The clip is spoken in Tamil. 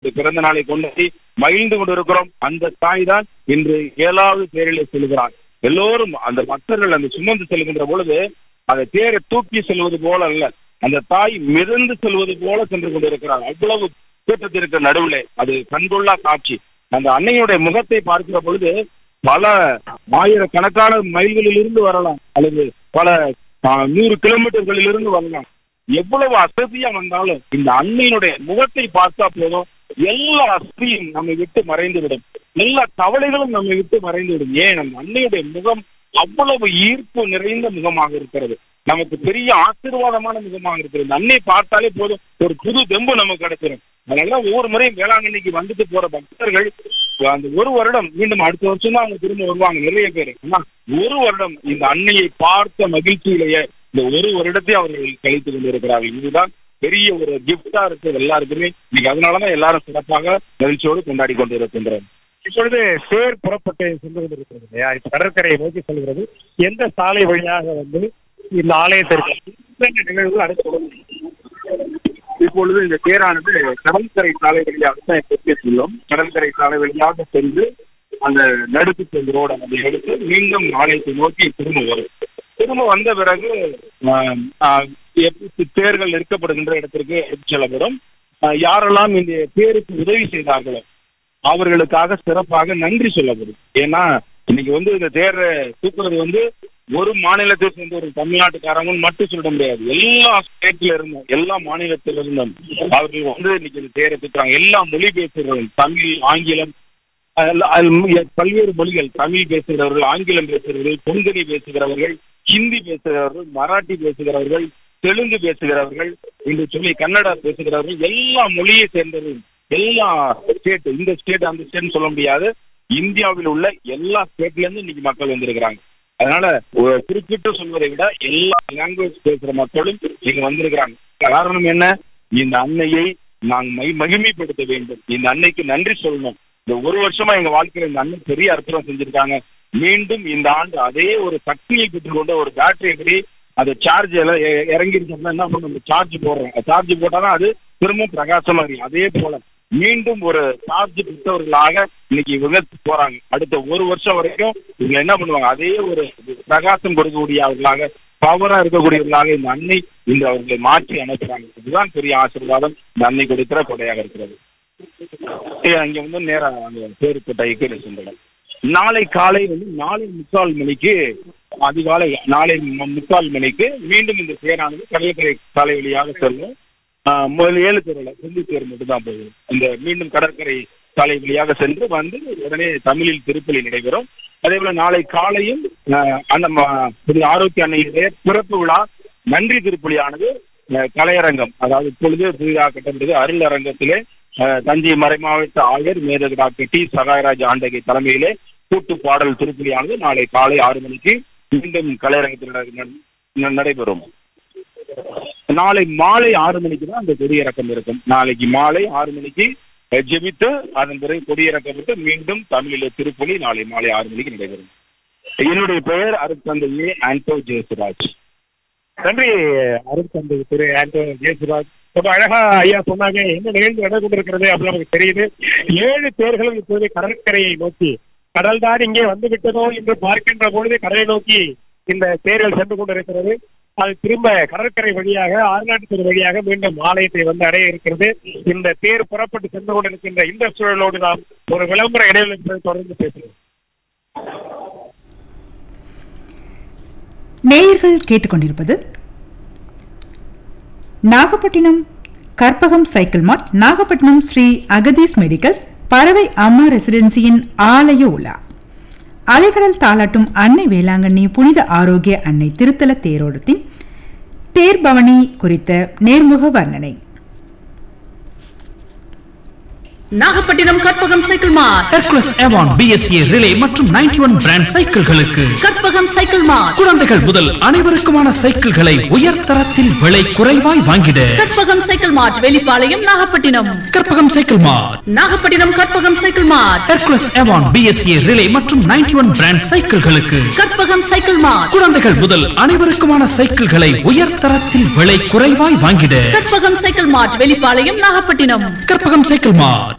அவருடைய பிறந்த நாளை கொண்டாடி மகிழ்ந்து கொண்டிருக்கிறோம் அந்த தாய் தான் இன்று ஏழாவது தேரிலே செல்கிறார் எல்லோரும் அந்த பக்தர்கள் அந்த சுமந்து செல்கின்ற பொழுது அந்த தேரை தூக்கி செல்வது போல அல்ல அந்த தாய் மிதந்து செல்வது போல சென்று கொண்டிருக்கிறார் அவ்வளவு கூட்டத்திற்கு நடுவிலே அது கண்கொள்ளா காட்சி அந்த அன்னையுடைய முகத்தை பார்க்கிற பொழுது பல ஆயிரக்கணக்கான மைல்களில் இருந்து வரலாம் அல்லது பல ஆ, நூறு கிலோமீட்டர்களில் இருந்து வரலாம் எவ்வளவு அசதியா வந்தாலும் இந்த அன்னையினுடைய முகத்தை பார்த்தா போதும் எல்லா அசதியும் நம்மை விட்டு மறைந்து விடும் எல்லா கவலைகளும் நம்மை விட்டு மறைந்து விடும் ஏன் அந்த அன்னையுடைய முகம் அவ்வளவு ஈர்ப்பு நிறைந்த முகமாக இருக்கிறது நமக்கு பெரிய ஆசீர்வாதமான முகமாக இருக்கிறது இந்த அன்னையை பார்த்தாலே போதும் ஒரு புது தெம்பு நமக்கு கிடைச்சிடும் அதனால ஒவ்வொரு முறையும் வேளாங்கண்ணிக்கு வந்துட்டு போற பக்தர்கள் அந்த ஒரு வருடம் மீண்டும் அடுத்த வருஷம் தான் அவங்க திரும்ப வருவாங்க நிறைய பேர் ஆனா ஒரு வருடம் இந்த அன்னையை பார்த்த மகிழ்ச்சியிலேயே இந்த ஒரு வருடத்தை அவர்கள் கழித்து கொண்டிருக்கிறார்கள் இதுதான் பெரிய ஒரு கிஃப்டா இருக்கு எல்லாருக்குமே இன்னைக்கு அதனாலதான் எல்லாரும் சிறப்பாக மகிழ்ச்சியோடு கொண்டாடி கொண்டு இருக்கின்றோம் இப்பொழுது தேர் புறப்பட்டு சென்று கொண்டிருக்கிறது இல்லையா இப்ப கடற்கரையை நோக்கி செல்கிறது எந்த சாலை வழியாக வந்து இந்த ஆலயத்திற்கு என்னென்ன நிகழ்வுகள் அடுத்து இப்பொழுது இந்த தேரானது கடற்கரை சாலை வழியாக தான் எப்போதுமே செல்லும் கடற்கரை சாலை வழியாக சென்று அந்த நடுக்கு செல்லும் ரோடு அதை எடுத்து மீண்டும் ஆலயத்தை நோக்கி திரும்ப வரும் திரும்ப வந்த பிறகு ஆஹ், ஆஹ், எப்படி தேர்கள் நிற்கப்படுகின்ற இடத்திற்கு எடுத்து செல்லப்படும் ஆஹ், யாரெல்லாம் இந்த தேருக்கு உதவி செய்தார்களோ அவர்களுக்காக சிறப்பாக நன்றி சொல்லப்படும் ஏன்னா இன்னைக்கு வந்து இந்த தேரை தூக்குறது வந்து ஒரு மாநிலத்தை சேர்ந்த ஒரு தமிழ்நாட்டுக்காரங்க மட்டும் சொல்ல முடியாது எல்லா ஸ்டேட்ல இருந்தும் எல்லா மாநிலத்தில இருந்தும் அவர்கள் வந்து இன்னைக்கு இந்த தேரை தூக்குறாங்க எல்லா மொழி பேசுறவர்கள் தமிழ் ஆங்கிலம் அதுல- அதுல மு- பல்வேறு மொழிகள் தமிழ் பேசுகிறவர்கள் ஆங்கிலம் பேசுகிறவர்கள் கொங்கணி பேசுகிறவர்கள் ஹிந்தி பேசுகிறவர்கள் மராட்டி பேசுகிறவர்கள் தெலுங்கு பேசுகிறவர்கள் என்று சொல்லி கன்னடா பேசுகிறவர்கள் எல்லா மொழியை சேர்ந்தவர்கள் எல்லா ஸ்டேட் இந்த ஸ்டேட் அந்த ஸ்டேட்னு சொல்ல முடியாது இந்தியாவில் உள்ள எல்லா ஸ்டேட்ல இருந்து இன்னைக்கு மக்கள் வந்திருக்கிறாங்க அதனால ஒரு குறிப்பிட்டு சொல்வதை விட எல்லா லாங்குவேஜ் பேசுற மக்களும் இங்க வந்திருக்கிறாங்க காரணம் என்ன இந்த அன்னையை நாங்கள் மை மகிமைப்படுத்த வேண்டும் இந்த அன்னைக்கு நன்றி சொல்லணும் இந்த ஒரு வருஷமா எங்க வாழ்க்கையில இந்த அன்னை பெரிய அற்புதம் செஞ்சிருக்காங்க மீண்டும் இந்த ஆண்டு அதே ஒரு சக்தியை பெற்றுக்கொண்டு ஒரு பேட்டரி எப்படி அது சார்ஜ் எல்லாம் இ- இறங்கிருச்சோம்னா என்ன பண்ணும் சார்ஜ் போடுறோம் சார்ஜ் போட்டாதான் அது திரும்ப பிரகாசமா இருக்கும் அதே போல மீண்டும் ஒரு சார்ஜ் பெற்றவர்களாக இன்னைக்கு இவங்க போறாங்க அடுத்த ஒரு வருஷம் வரைக்கும் இவங்க என்ன பண்ணுவாங்க அதே ஒரு பிரகாசம் கொடுக்கக்கூடியவர்களாக பவரா இருக்கக்கூடியவர்களாக இந்த அன்னை இந்த அவர்களை மாற்றி அனுப்புறாங்க இதுதான் பெரிய ஆசீர்வாதம் இந்த அன்னை கொடுக்கிற கொடையாக இருக்கிறது ஏ, அங்க வந்து நேரா அந்த பேருக்கோட்டைக்கு சென்றோம் நாளை காலை வந்து நாளை முக்கால் மணிக்கு அதிகாலை நாளை மு- முக்கால் மணிக்கு மீண்டும் இந்த தேரானது கடற்கரை சாலை வழியாக செல்லும் ஆஹ், முதல் ஏழு தெருவில் செந்து தேர் மட்டும் தான் போகும் இந்த மீண்டும் கடற்கரை சாலை வழியாக சென்று வந்து உடனே தமிழில் திருப்பலி நடைபெறும் அதே போல நாளை காலையும் ஆஹ், அந்த ம- திரு ஆரோக்கிய அன்னையுடைய பிறப்பு விழா நன்றி திருப்பலியானது ஆஹ், கலையரங்கம் அதாவது இப்பொழுது புதிதாக கட்டப்பட்டது அருள் அரங்கத்திலே ஆஹ், தஞ்சை மறைமாவட்ட ஆயர் மேதகு டாக்டர் டி சகாயராஜ் ஆண்டகை தலைமையிலே கூட்டு பாடல் திருப்பலியானது நாளை காலை ஆறு மணிக்கு மீண்டும் கலையரங்கத்தில் நட- ந- நடைபெறும் நாளை மாலை ஆறு மணிக்கு தான் அந்த கொடியிறக்கம் இருக்கும் நாளைக்கு மாலை ஆறு மணிக்கு அஹ், ஜெபித்து அதன் பிறகு கொடியிறக்கப்பட்டு மீண்டும் தமிழில திருப்பலி நாளை மாலை ஆறு மணிக்கு நடைபெறும் என்னுடைய பெயர் அருட்தந்தை ஏ ஆண்டோ ஜெயசுராஜ் நன்றி அருட்தந்தை திரு ஆண்டோ ஜெயசுராஜ் ரொம்ப அழகா ஐயா சொன்னாங்க என்ன நிகழ்ந்து நடந்து கொண்டிருக்கிறது அப்படின்னு நமக்கு தெரியுது ஏழு பேர்களும் இப்போது கடற்கரையை நோக்கி கடல் தான் இங்கே வந்து விட்டதோ என்று பார்க்கின்ற பொழுது கடலை நோக்கி இந்த தேர்கள் சென்று கொண்டிருக்கிறது அது திரும்ப கடற்கரை வழியாக ஆறுநாட்டு தெரு வழியாக மீண்டும் ஆலயத்தை வந்து அடைய இருக்கிறது இந்த தேர் புறப்பட்டு சென்று கொண்டிருக்கின்ற இந்த சூழலோடு நாம் ஒரு விளம்பர இடைவெளி தொடர்ந்து பேசுகிறோம் நேயர்கள் கேட்டுக்கொண்டிருப்பது நாகப்பட்டினம் கற்பகம் சைக்கிள் மார்ட் நாகப்பட்டினம் ஸ்ரீ அகதீஸ் மெடிக்கல்ஸ் பறவை அம்மா ரெசிடென்சியின் ஆலய உலா அலைகடல் தாளாட்டும் அன்னை வேளாங்கண்ணி புனித ஆரோக்கிய அன்னை திருத்தல தேரோட்டத்தின் தேர்பவனி குறித்த நேர்முக வர்ணனை Nagapattinam Karpagam cycle mart Hercules Avon BSA Raleigh மற்றும் 91 ஒன் பிராண்ட் சைக்கிள்களுக்கு கற்பகம் சைக்கிள் மார்ட் குழந்தைகள் முதல் அனைவருக்குமான சைக்கிள்களை உயர்தரத்தில் விலை குறைவாய் வாங்கிட Karpagam cycle mart Velipalayam Nagapattinam Karpagam cycle mart Nagapattinam Karpagam cycle mart Hercules Avon BSA Raleigh மற்றும் 91 ஒன் பிராண்ட் சைக்கிள்களுக்கு கற்பகம் சைக்கிள் மார்ட் குழந்தைகள் முதல் அனைவருக்குமான சைக்கிள்களை உயர்தரத்தில் விலை குறைவாய் வாங்கிட Karpagam cycle mart Velipalayam Nagapattinam Karpagam cycle மார்ட்